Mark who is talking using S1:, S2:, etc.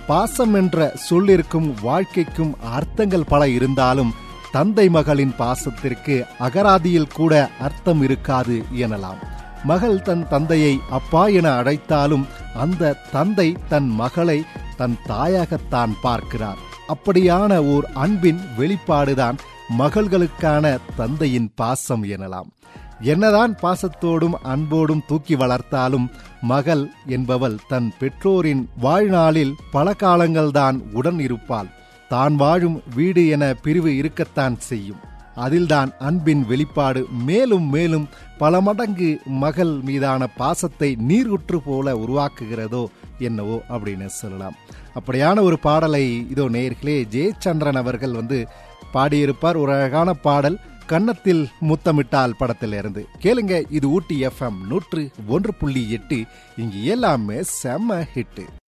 S1: பாசம் என்ற சொல்லிற்கும் வாழ்க்கைக்கும் அர்த்தங்கள் பல இருந்தாலும் தந்தை மகளின் பாசத்திற்கு அகராதியில் கூட அர்த்தம் இருக்காது எனலாம் மகள் தன் தந்தையை அப்பா என அழைத்தாலும் அந்த தந்தை தன் மகளை தன் தாயாகத்தான் பார்க்கிறார் அப்படியான ஓர் அன்பின் வெளிப்பாடுதான் மகள்களுக்கான தந்தையின் பாசம் எனலாம் என்னதான் பாசத்தோடும் அன்போடும் தூக்கி வளர்த்தாலும் மகள் என்பவள் தன் பெற்றோரின் வாழ்நாளில் பல காலங்கள்தான் உடன் இருப்பாள் தான் வாழும் வீடு என பிரிவு இருக்கத்தான் செய்யும் அதில்தான் அன்பின் வெளிப்பாடு மேலும் மேலும் பல மடங்கு மகள் மீதான பாசத்தை நீரூற்று போல உருவாக்குகிறதோ என்னவோ அப்படின்னு சொல்லலாம் அப்படியான ஒரு பாடலை இதோ நேர்களே ஜெயச்சந்திரன் அவர்கள் வந்து பாடியிருப்பார் ஒரு அழகான பாடல் கன்னத்தில் முத்தமிட்டால் படத்தில் இருந்து கேளுங்க இது ஊட்டி எஃப்எம் நூற்று ஒன்று புள்ளி எட்டு இங்கு எல்லாமே செம்ம ஹிட்டு